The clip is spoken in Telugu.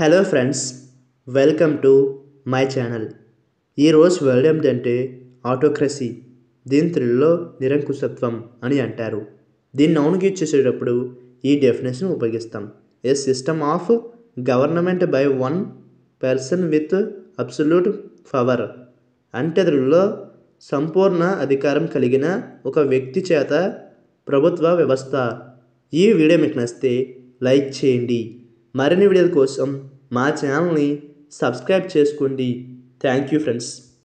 hello friends welcome to my channel ఈరోజు వర్డ్ ఏమిటంటే ఆటోక్రసీ దీని తెలుగులో నిరంకుశత్వం అని అంటారు దీన్ని నౌన్కి ఇచ్చేసేటప్పుడు ఈ డెఫినేషన్ ఉపయోగిస్తాం a system of government by one person with absolute power అంటే తెలుగులో సంపూర్ణ అధికారం కలిగిన ఒక వ్యక్తి చేత ప్రభుత్వ వ్యవస్థ ఈ వీడియో మీకు నచ్చితే లైక్ చేయండి మరిన్ని వీడియోల కోసం మా ఛానల్ని సబ్స్క్రైబ్ చేసుకోండి థ్యాంక్ యూ ఫ్రెండ్స్